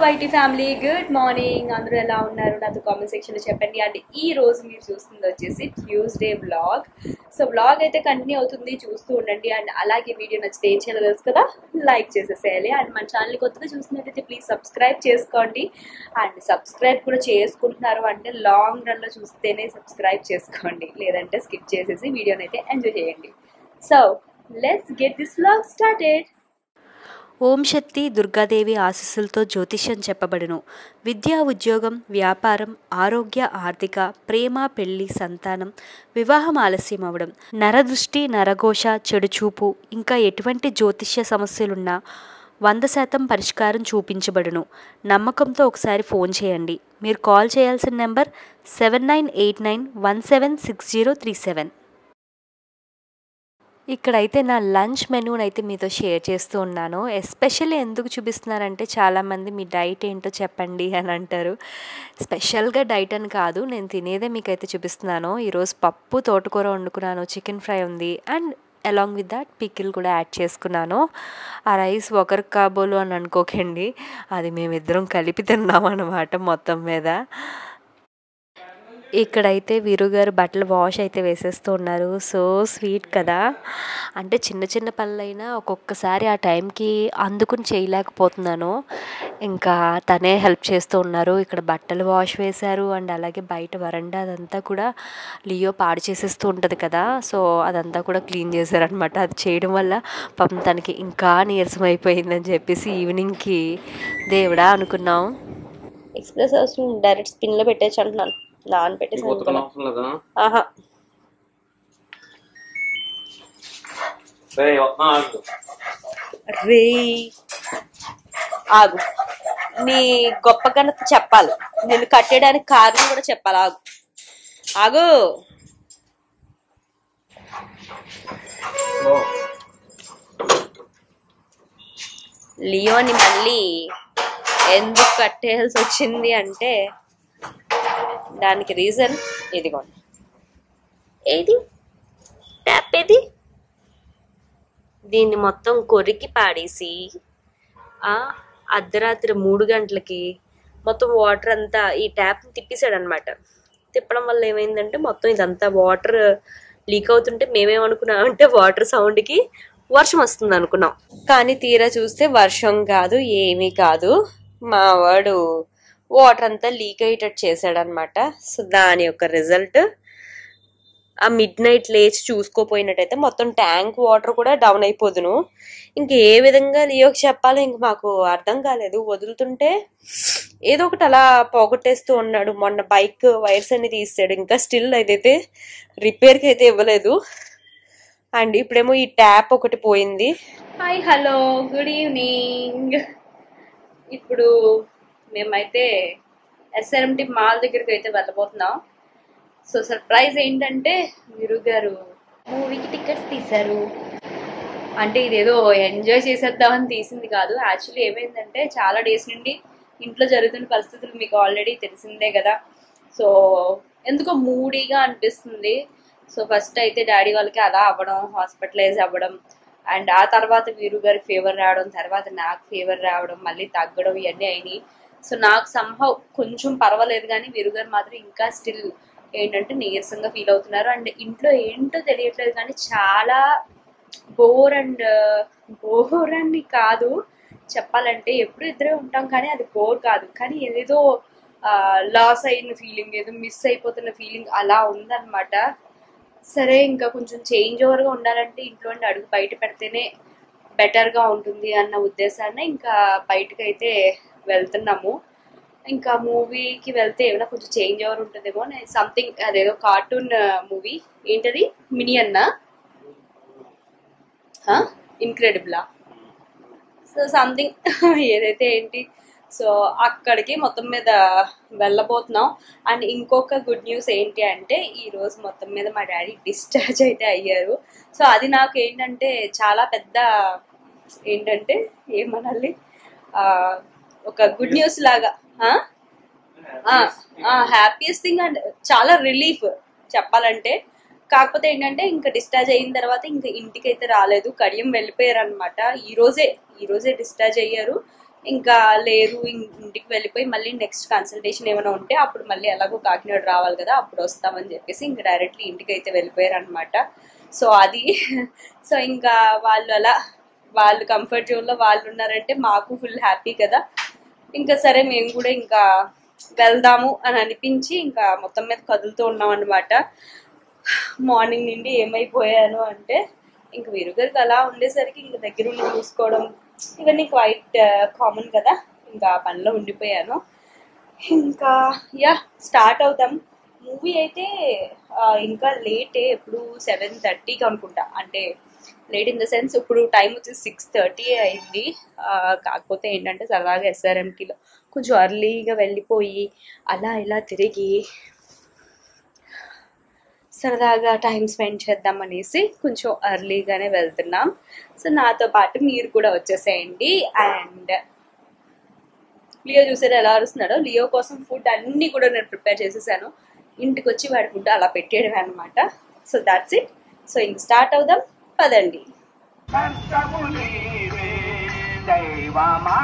YT family good morning అందరూ ఎలా ఉన్నారు నాతో కామెంట్ సెక్షన్లో చెప్పండి అండ్ ఈ రోజు మీరు చూస్తుంది వచ్చేసి ట్యూస్డే బ్లాగ్ సో బ్లాగ్ అయితే కంటిన్యూ అవుతుంది చూస్తూ ఉండండి అండ్ అలాగే వీడియో నచ్చితే ఏం చేయాలో తెలుసు కదా లైక్ చేసేసేయాలి అండ్ మన ఛానల్ కొత్తగా చూసినట్టయితే ప్లీజ్ సబ్స్క్రైబ్ చేసుకోండి అండ్ సబ్స్క్రైబ్ కూడా చేసుకుంటున్నారు అంటే లాంగ్ రన్లో చూస్తేనే సబ్స్క్రైబ్ చేసుకోండి లేదంటే స్కిప్ చేసేసి వీడియోని అయితే ఎంజాయ్ చేయండి so let's get this blog started Om Shakti Durga Devi ఆశీస్సులతో జ్యోతిష్యం చెప్పబడును విద్యా ఉద్యోగం వ్యాపారం ఆరోగ్య ఆర్థిక ప్రేమ పెళ్లి సంతానం వివాహం ఆలస్యం అవడం నరదృష్టి నరఘోష చెడుచూపు ఇంకా ఎటువంటి జ్యోతిష్య సమస్యలున్నా వంద శాతం పరిష్కారం చూపించబడును నమ్మకంతో ఒకసారి ఫోన్ చేయండి మీరు కాల్ చేయాల్సిన number seven nine eight nine one seven six zero three seven ఇక్కడైతే నా లంచ్ మెనూని అయితే మీతో షేర్ చేస్తూ ఉన్నాను ఎస్పెషల్లీ ఎందుకు చూపిస్తున్నారంటే చాలామంది మీ డైట్ ఏంటో చెప్పండి అని అంటారు స్పెషల్గా డైట్ అని కాదు నేను తినేదే మీకైతే చూపిస్తున్నాను ఈరోజు పప్పు తోటకూర వండుకున్నాను చికెన్ ఫ్రై ఉంది and along with that pickle కూడా యాడ్ చేసుకున్నాను ఆ రైస్ ఒకరికి కాబోలు అని అనుకోకండి అది మేమిద్దరం కలిపి తిన్నాం అన్నమాట మొత్తం మీద ఇక్కడైతే వీరుగారు బట్టలు వాష్ అయితే వేసేస్తూ ఉన్నారు సో స్వీట్ కదా అంటే చిన్న చిన్న పనులైనా ఒక్కొక్కసారి ఆ టైంకి అందుకుని చేయలేకపోతున్నాను ఇంకా తనే హెల్ప్ చేస్తూ ఉన్నారు ఇక్కడ బట్టలు వాష్ వేశారు అండ్ అలాగే బయట వరండా అదంతా కూడా లియో పాడు చేసేస్తూ ఉంటుంది కదా సో అదంతా కూడా క్లీన్ చేశారనమాట అది చేయడం వల్ల పాపం తనకి ఇంకా నీరసం అయిపోయిందని చెప్పేసి ఈవినింగ్కి దేవుడా అనుకున్నాం ఎక్స్ప్రెస్ హౌస్ డైరెక్ట్ స్పిన్ లో పెట్టేసి అంటున్నాను నాన్ పెట్టేసి ఉతకడం అవసరం లేదా ఆహా రేయ్, వస్తున్నా ఆగు. రే ఆగు నీ గొప్ప ఘనత చెప్పాలి నేను కట్టేయడానికి కారణం కూడా చెప్పాలి ఆగు ఆగు ఓ, లియోని మళ్ళీ ఎందుకు కట్టేయాల్సి వచ్చింది అంటే దానికి రీజన్ ఇదిగోండి ఏది ట్యాప్ ఏది దీన్ని మొత్తం కొరికి పాడేసి ఆ అర్ధరాత్రి మూడు గంటలకి మొత్తం వాటర్ అంతా ఈ ట్యాప్ తిప్పేశాడు అనమాట తిప్పడం వల్ల ఏమైందంటే మొత్తం ఇదంతా వాటర్ లీక్ అవుతుంటే మేమేమనుకున్నామంటే వాటర్ సౌండ్కి వర్షం వస్తుంది అనుకున్నాం కానీ తీరా చూస్తే వర్షం కాదు ఏమీ కాదు మా వాడు వాటర్ అంతా లీక్ అయ్యేటట్టు చేశాడనమాట సో దాని యొక్క రిజల్ట్ ఆ మిడ్ నైట్ లేచి చూసుకోపోయినట్టయితే మొత్తం ట్యాంక్ వాటర్ కూడా డౌన్ అయిపోదును ఇంక ఏ విధంగా లియోకి చెప్పాలో ఇంక మాకు అర్థం కాలేదు వదులుతుంటే ఏదో ఒకటి అలా పోగొట్టేస్తూ ఉన్నాడు మొన్న బైక్ వైర్స్ అన్ని తీసాడు ఇంకా స్టిల్ అదైతే రిపేర్కి అయితే ఇవ్వలేదు అండ్ ఇప్పుడేమో ఈ ట్యాప్ ఒకటి పోయింది హాయ్ హలో గుడ్ ఈవినింగ్ ఇప్పుడు మేమైతే ఎస్ఆర్ఎంటి మాల్ దగ్గరికి అయితే వెళ్ళబోతున్నాం సో సర్ప్రైజ్ ఏంటంటే వీరు గారు మూవీకి టికెట్స్ తీశారు అంటే ఇదేదో ఎంజాయ్ చేసేద్దామని తీసింది కాదు యాక్చువల్లీ ఏమైందంటే చాలా డేస్ నుండి ఇంట్లో జరుగుతున్న పరిస్థితులు మీకు ఆల్రెడీ తెలిసిందే కదా సో ఎందుకో మూడీగా అనిపిస్తుంది సో ఫస్ట్ అయితే డాడీ వాళ్ళకి అలా అవ్వడం హాస్పిటలైజ్ అవ్వడం అండ్ ఆ తర్వాత వీరు గారికి ఫీవర్ రావడం తర్వాత నాకు ఫీవర్ రావడం మళ్ళీ తగ్గడం ఇవన్నీ అయినాయి సో నాకు సంహవ్ కొంచెం పర్వాలేదు కానీ వీరు గారు మాత్రం ఇంకా స్టిల్ ఏంటంటే నీరసంగా ఫీల్ అవుతున్నారు అండ్ ఇంట్లో ఏంటో తెలియట్లేదు కానీ చాలా బోర్ అండ్ బోర్ అని కాదు చెప్పాలంటే ఎప్పుడు ఇద్దరే ఉంటాం కానీ అది బోర్ కాదు కానీ ఏదేదో లాస్ అయిన ఫీలింగ్ ఏదో మిస్ అయిపోతున్న ఫీలింగ్ అలా ఉందన్నమాట సరే ఇంకా కొంచెం చేంజ్ ఓవర్గా ఉండాలంటే ఇంట్లో నుండి అడుగు బయట పెడితేనే బెటర్గా ఉంటుంది అన్న ఉద్దేశాన్ని ఇంకా బయటకు అయితే వెళ్తున్నాము ఇంకా మూవీకి వెళ్తే ఏమైనా కొంచెం చేంజ్ ఓవర్ ఉంటుందేమో సంథింగ్ అదేదో కార్టూన్ మూవీ ఏంటది మినీ అన్న ఇన్క్రెడిబులా సో సంథింగ్ ఏదైతే ఏంటి సో అక్కడికి మొత్తం మీద వెళ్ళబోతున్నాం అండ్ ఇంకొక గుడ్ న్యూస్ ఏంటి అంటే ఈ రోజు మొత్తం మీద మా డాడీ డిశ్చార్జ్ అయితే అయ్యారు సో అది నాకు ఏంటంటే చాలా పెద్ద ఏంటంటే ఏమనాలి ఆ, ఒక గుడ్ న్యూస్ లాగా హ్యాపీయెస్ట్ థింగ్ అండ్ చాలా రిలీఫ్ చెప్పాలంటే కాకపోతే ఏంటంటే ఇంకా డిశ్చార్జ్ అయిన తర్వాత ఇంకా ఇంటికి అయితే రాలేదు కడియం వెళ్ళిపోయారు అనమాట ఈ రోజే ఈ రోజే డిశ్చార్జ్ అయ్యారు ఇంకా లేదు ఇం- ఇంటికి వెళ్ళిపోయి మళ్ళీ నెక్స్ట్ కన్సల్టేషన్ ఏమైనా ఉంటే అప్పుడు మళ్ళీ ఎలాగో కాకినాడ రావాలి కదా అప్పుడు వస్తామని చెప్పేసి ఇంకా డైరెక్ట్లీ ఇంటికి అయితే వెళ్ళిపోయారు అనమాట సో అది సో ఇంకా వాళ్ళు అలా వాళ్ళు కంఫర్ట్ జోన్లో వాళ్ళు ఉన్నారంటే మాకు ఫుల్ హ్యాపీ కదా ఇంకా సరే మేము కూడా ఇంకా వెళ్దాము అని అనిపించి ఇంకా మొత్తం మీద కదులుతూ ఉన్నాం అనమాట మార్నింగ్ నుండి ఏమైపోయాను అంటే ఇంక వీరుగారికి అలా ఉండేసరికి ఇంక దగ్గర ఉండి చూసుకోవడం ఇవన్నీ క్వైట్ కామన్ కదా ఇంకా ఆ పనిలో ఉండిపోయాను ఇంకా యా స్టార్ట్ అవుతాం మూవీ అయితే ఆ, ఇంకా లేటే ఎప్పుడు సెవెన్ థర్టీకి అనుకుంటా అంటే లేట్ ఇన్ ద సెన్స్ ఇప్పుడు టైం వచ్చేసి సిక్స్ థర్టీ అయింది ఆ, కాకపోతే ఏంటంటే సరదాగా ఎస్ఆర్ఎంటీలో కొంచెం అర్లీగా వెళ్ళిపోయి అలా ఇలా తిరిగి సరదాగా టైం స్పెండ్ చేద్దాం అనేసి కొంచెం అర్లీగానే వెళ్తున్నాం సో నాతో పాటు మీరు కూడా వచ్చేసేయండి అండ్ లియో చూసారు ఎలా అరుస్తున్నాడో లియో కోసం ఫుడ్ అన్నీ కూడా నేను ప్రిపేర్ చేసేసాను ఇంటికి వచ్చి వాడి ఫుడ్ అలా పెట్టేయడమే అనమాట సో దాట్స్ ఇట్ సో ఇంక స్టార్ట్ అవుదాం పదండి కష్టము నీవే దైవమా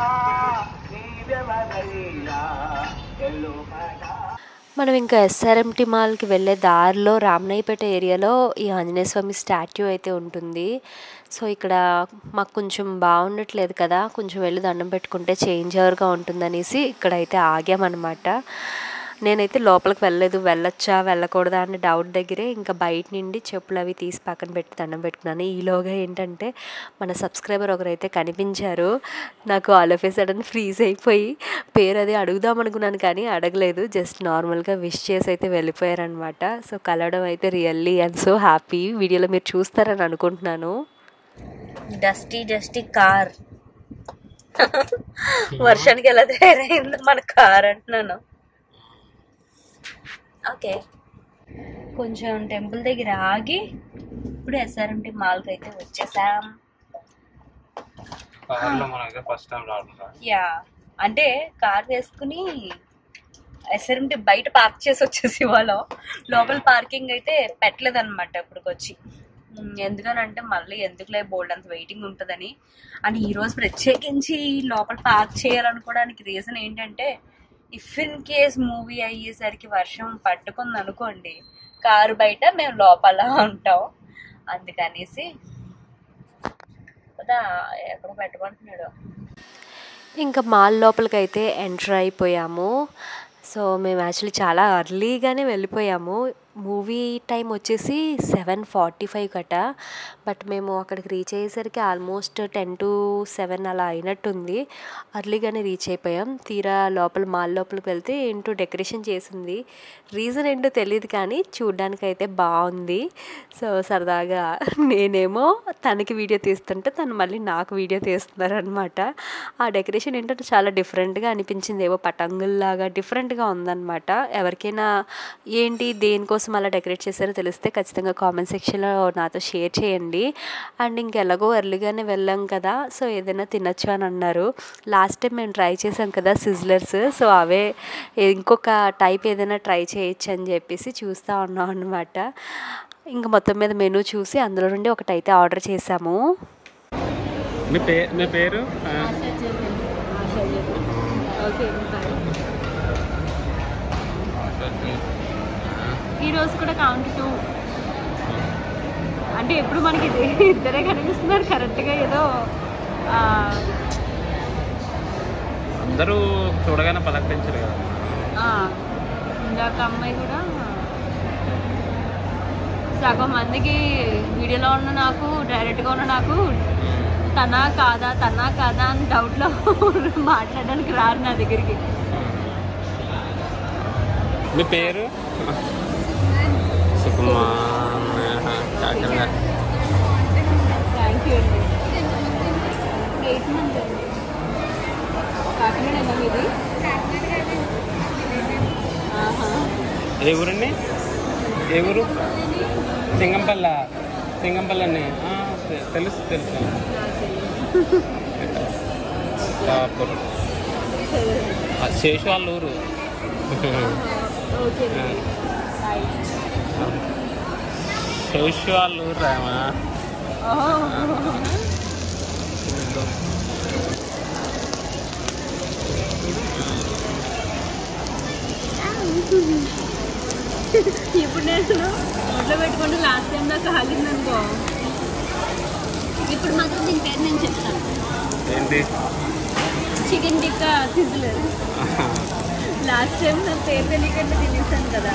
నీవెవరయ్యా ఎల్లుమగా మనం ఇంకా ఎస్ఆర్ఎంటి మాల్కి వెళ్ళే దారిలో రామనాయపేట ఏరియాలో ఈ ఆంజనేయ స్వామి స్టాట్యూ అయితే ఉంటుంది సో ఇక్కడ మాకు కొంచెం బాగుండట్లేదు కదా కొంచెం వెళ్ళి దండం పెట్టుకుంటే చేంజ్ ఓవర్గా ఉంటుందనేసి ఇక్కడైతే ఆగామన్నమాట నేనైతే లోపలికి వెళ్ళలేదు వెళ్ళొచ్చా వెళ్ళకూడదా అనే డౌట్ దగ్గరే ఇంకా బయట నుండి చెప్పులు అవి తీసి పక్కన పెట్టి దండం పెట్టుకున్నాను ఈలోగా ఏంటంటే మన సబ్స్క్రైబర్ ఒకరైతే కనిపించారు నాకు all of a sudden freeze అయిపోయి పేరు అది అడుగుదాం అనుకున్నాను కానీ అడగలేదు జస్ట్ నార్మల్గా విష్ చేసి అయితే వెళ్ళిపోయారనమాట సో కలవడం అయితే రియల్లీ అండ్ సో హ్యాపీ వీడియోలో మీరు చూస్తారని అనుకుంటున్నాను డస్టీ డస్టీ కార్ వర్షానికి ఎలా తయారైందో మన కార్ అంటున్నాను ఓకే కొంచెం టెంపుల్ దగ్గర ఆగి ఇప్పుడు ఎస్ఆర్ఎంటి మాల్కి అయితే వచ్చేసాం కార్లో మనం అయితే ఫస్ట్ టైం రావడం యా అంటే కార్ వేసుకుని ఎస్ఆర్ఎంటి బయట పార్క్ చేసి వచ్చేసి వాళ్ళం లోపల పార్కింగ్ అయితే పెట్టలేదు అనమాట ఇప్పటికొచ్చి ఉమ్, ఎందుకనంటే మళ్ళీ ఎందుకులే బోల్డ్ అంత వెయిటింగ్ ఉంటుందని అని ఈ రోజు ప్రత్యేకించి లోపల పార్క్ చేయాలనుకోవడానికి రీజన్ ఏంటంటే ఇఫ్ ఇన్ కేస్ మూవీ అయ్యేసరికి వర్షం పట్టుకుంది అనుకోండి కారు బయట మేము లోపల ఉంటాం అందుకనేసి కదా ఎక్కడ పెట్టమంటున్నాడు ఇంకా మాల్ లోపలికి అయితే ఎంటర్ అయిపోయాము సో మేము యాక్చువల్లీ చాలా అర్లీగానే వెళ్ళిపోయాము మూవీ టైం వచ్చేసి సెవెన్ ఫార్టీ ఫైవ్ కట బట్ మేము అక్కడికి రీచ్ అయ్యేసరికి ఆల్మోస్ట్ టెన్ టు సెవెన్ అలా అయినట్టుంది అర్లీగానే రీచ్ అయిపోయాం తీరా లోపల మాల్ లోపలికి వెళ్తే ఏంటో డెకరేషన్ చేసింది రీజన్ ఏంటో తెలియదు కానీ చూడ్డానికి అయితే బాగుంది సో సరదాగా నేనేమో తనకి వీడియో తీస్తుంటే తను మళ్ళీ నాకు వీడియో తీస్తున్నారనమాట ఆ డెకరేషన్ ఏంటంటే చాలా డిఫరెంట్గా అనిపించింది ఏవో పటంగుల్లాగా డిఫరెంట్గా ఉందన్నమాట ఎవరికైనా ఏంటి దేనికోసం అలా డెకరేట్ చేశారో తెలిస్తే ఖచ్చితంగా కామెంట్ సెక్షన్లో నాతో షేర్ చేయండి అండ్ ఇంకెలాగో ఎర్లీగానే వెళ్ళాం కదా సో ఏదైనా తినొచ్చు అని అన్నారు లాస్ట్ టైం మేము ట్రై చేసాం కదా సిజ్లర్స్ సో అవే ఇంకొక టైప్ ఏదైనా ట్రై చేయొచ్చు అని చెప్పేసి చూస్తూ ఉన్నాం అనమాట ఇంకా మొత్తం మీద మెనూ చూసి అందులో నుండి ఒకటైతే ఆర్డర్ చేసాము మీ పేరు మీ పేరు ఆ, ఈ రోజు కూడా కౌంట్ టూ అంటే ఎప్పుడు మనకి ఇది ఇద్దరే కనిపిస్తున్నారు కరెక్ట్గా ఏదో ఆ, అందరూ చూడగానే పలకరించారు కదా ఆ, ఇందాక అమ్మాయి కూడా సగం మందికి వీడియోలో ఉన్న నాకు డైరెక్ట్గా ఉన్న నాకు తనా కాదా తనా కాదా అని డౌట్లో మాట్లాడడానికి రారు నా దగ్గరికి మీ పేరు సుకుమార్ కాకినాడ థ్యాంక్ యూ అండి ఎయిట్ మంత్ అండి కాకినాడ ఇది ఆహా. ఏ ఊరండి ఏ ఊరు సింగంపల్ల సింగంపల్లి అండి ఆ, తె- తెలుసు తెలుసు షాపూర్. ఆ, శేషు వాళ్ళ ఊరు ఓకే అండి. బాయ్. శేషు వాళ్ళ ఊరు రామా ఓహో. ఇప్పుడు నేను నోట్లో పెట్టుకుంటే లాస్ట్ టైం దాకా ఆగిందనుకో ఇప్పుడు మాత్రం దీని పేరు నేను చెప్తాను ఏంటి chicken tikka sizzler last time నా పేరు తెలియకుండా తినేసాను కదా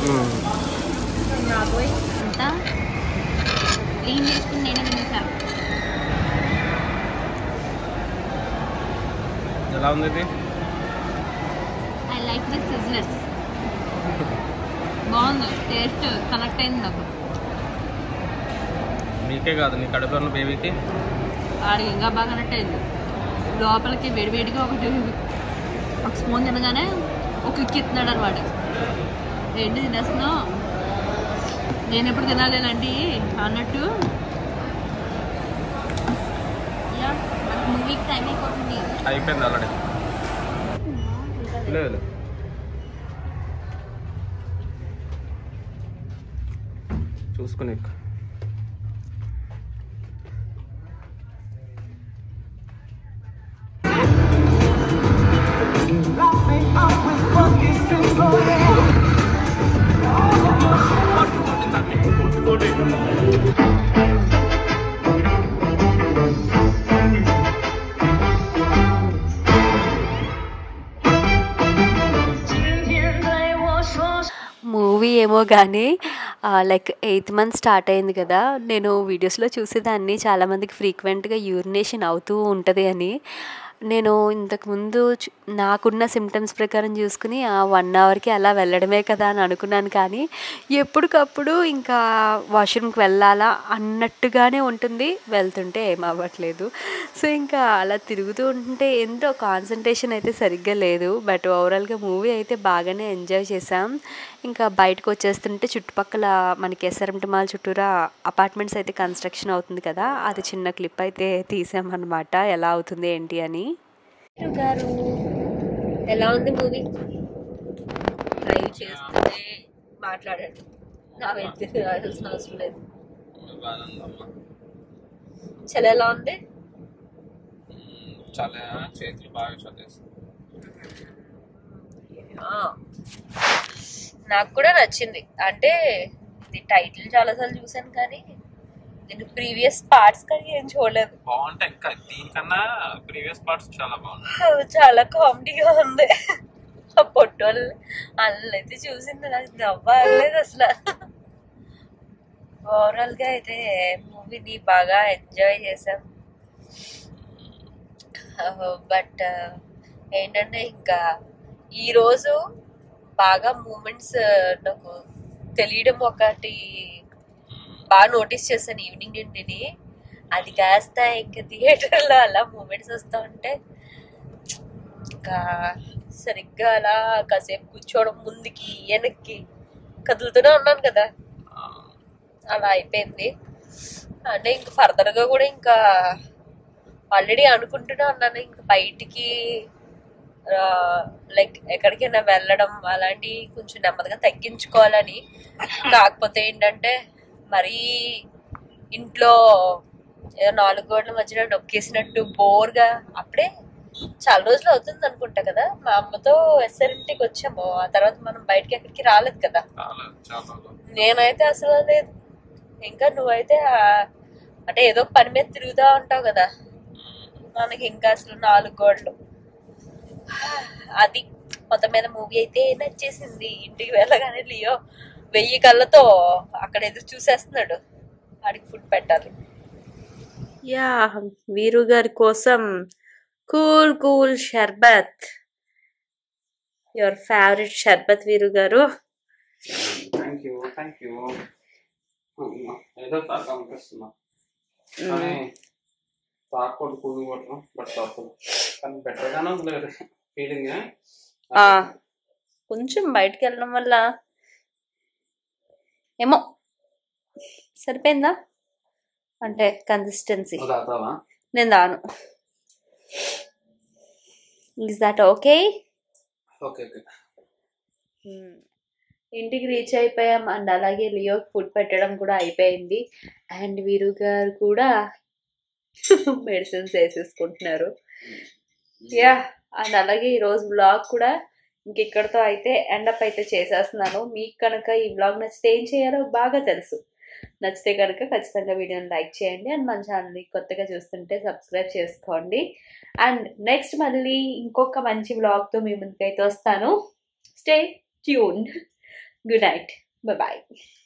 రాబోయ్ అంతా క్లీన్ చేసుకుని నేనే తినేసాను ఎలా ఉంది ఇది ఐ లైక్ దిస్ సిజ్లర్స్ బాగుంది టేస్ట్ కనెక్ట్ అయింది నాకు మీకే కాదు నీ కడుపులో ఉన్న బేబీకి వాడికి ఇంకా బాగా కనెక్ట్ అయింది లోపలికి వేడివేడిగా ఒకటి ఒక స్పూన్ తినగానే ఒక క్లిక్ ఇస్తున్నాడు అనమాట ఏంటి తినేస్తున్నావు నేను ఎప్పుడు తినాలి ఇలాంటి అన్నట్టు యా మూవీకి టైం అయిపోతుంది అయిపోయింది ఆల్రెడీ లేదు చూసుకుని మూవీ ఏమో కానీ లైక్ ఎయిత్ మంత్ స్టార్ట్ అయింది కదా నేను వీడియోస్లో చూసేదాన్ని చాలామందికి ఫ్రీక్వెంట్గా యూరినేషన్ అవుతూ ఉంటుంది అని నేను ఇంతకుముందు చు- నాకున్న సిమ్టమ్స్ ప్రకారం చూసుకుని ఆ వన్ అవర్కి అలా వెళ్ళడమే కదా అని అనుకున్నాను కానీ ఎప్పటికప్పుడు ఇంకా వాష్రూమ్కి వెళ్ళాలా అన్నట్టుగానే ఉంటుంది వెళ్తుంటే ఏం అవ్వట్లేదు సో ఇంకా అలా తిరుగుతూ ఉంటుంటే ఎంతో కాన్సన్ట్రేషన్ అయితే సరిగ్గా లేదు బట్ ఓవరాల్గా మూవీ అయితే బాగానే ఎంజాయ్ చేసాం ఇంకా బయటకు వచ్చేస్తుంటే చుట్టుపక్కల మనకి ఎస్ఆర్ఎంటి మాల్ చుట్టూరా అపార్ట్మెంట్స్ అయితే కన్స్ట్రక్షన్ అవుతుంది కదా అది చిన్న క్లిప్ అయితే తీసామన్నమాట ఎలా అవుతుంది ఏంటి అని గారు ఎలా ఉంది మూవీ డ్రైవ్ చేస్తుంటే మాట్లాడండి నా వ్యక్తి రాయాల్సిన అవసరం లేదు చలి ఎలా ఉంది చాలా చేతులు బాగా చదివేస్తాయి ఆ, నాకు కూడా నచ్చింది అంటే ఇది టైటిల్ చాలాసార్లు చూసాను కానీ నేను ప్రీవియస్ పార్ట్స్ కానీ ఏం చూడలేదు బాగుంటాయి ఇంకా దీనికన్నా ప్రీవియస్ పార్ట్స్ చాలా బాగుంటాయి అది చాలా కామెడీగా ఉంది ఆ పొట్టోళ్ళు వాళ్ళైతే చూసింది నాకు నవ్వలేదు అసలు ఓవరాల్ గా అయితే మూవీని బాగా ఎంజాయ్ చేసాం బట్ ఏంటంటే ఇంకా ఈ రోజు బాగా మూమెంట్స్ నాకు తెలియడం ఒకటి బాగా నోటీస్ చేశాను ఈవినింగ్ నుండిని అది కాస్త ఇంకా థియేటర్లో అలా మూమెంట్స్ వస్తూ ఉంటే ఇంకా సరిగ్గా అలా కాసేపు కూర్చోవడం ముందుకి వెనక్కి కదులుతూనే ఉన్నాను కదా అలా అయిపోయింది అంటే ఇంక ఫర్దర్గా కూడా ఇంకా ఆల్రెడీ అనుకుంటూనే ఉన్నాను ఇంకా బయటికి లైక్ ఎక్కడికైనా వెళ్ళడం అలాంటివి కొంచెం నెమ్మదిగా తగ్గించుకోవాలని కాకపోతే ఏంటంటే మరీ ఇంట్లో ఏదో నాలుగు గోడల మధ్యన నొక్కేసినట్టు బోర్గా అప్పుడే చాలా రోజులు అవుతుంది అనుకుంటా కదా మా అమ్మతో ఎస్ఆర్ఎంటీకి వచ్చాము ఆ తర్వాత మనం బయటికి ఎక్కడికి రాలేదు కదా చాలా చాలా నేనైతే అసలు లేదు ఇంకా నువ్వైతే ఆ- అంటే ఏదో ఒక పని మీద తిరుగుతూ ఉంటావు కదా మనకి ఇంకా అసలు నాలుగు గోడలు అది మొత్తం మీద మూవీ అయితే నచ్చేసింది ఇంటికి వెళ్ళగానే లియో వెయ్యి కళ్ళతో అక్కడ ఎదురు చూసేస్తున్నాడు వాడికి ఫుడ్ పెట్టాలి యా వీరు గారి కోసం cool cool sharbat your favourite sharbat Veeru గారు థ్యాంక్ యూ థ్యాంక్ యూ ఏదో తాగా అనిపిస్తున్నా కానీ తాకూడదు కూలి కొట్టడం బట్ తప్పదు కానీ బెటర్గానే ఉంది ఫీలింగ్ ఆ, కొంచెం బయటికి వెళ్ళడం వల్ల ఏమో సరిపోయిందా అంటే కన్సిస్టెన్సీ తాగుతావా నేను దాను is that okay okay okay ఇంటికి రీచ్ అయిపోయాం అండ్ అలాగే లియో ఫుడ్ పెట్టడం కూడా అయిపోయింది అండ్ వీరు గారు కూడా మెడిసిన్స్ వేసేసుకుంటున్నారు యా అండ్ అలాగే ఈరోజు బ్లాగ్ కూడా ఇంక ఇక్కడతో అయితే ఎండప్ అయితే చేసేస్తున్నాను మీకు కనుక ఈ బ్లాగ్ నచ్చితే ఏం చేయాలో బాగా తెలుసు నచ్చితే కనుక ఖచ్చితంగా వీడియోని లైక్ చేయండి అండ్ మన ఛానల్ని కొత్తగా చూస్తుంటే సబ్స్క్రైబ్ చేసుకోండి అండ్ నెక్స్ట్ మళ్ళీ ఇంకొక మంచి బ్లాగ్తో మీ ముందుకైతే వస్తాను stay tune good night bye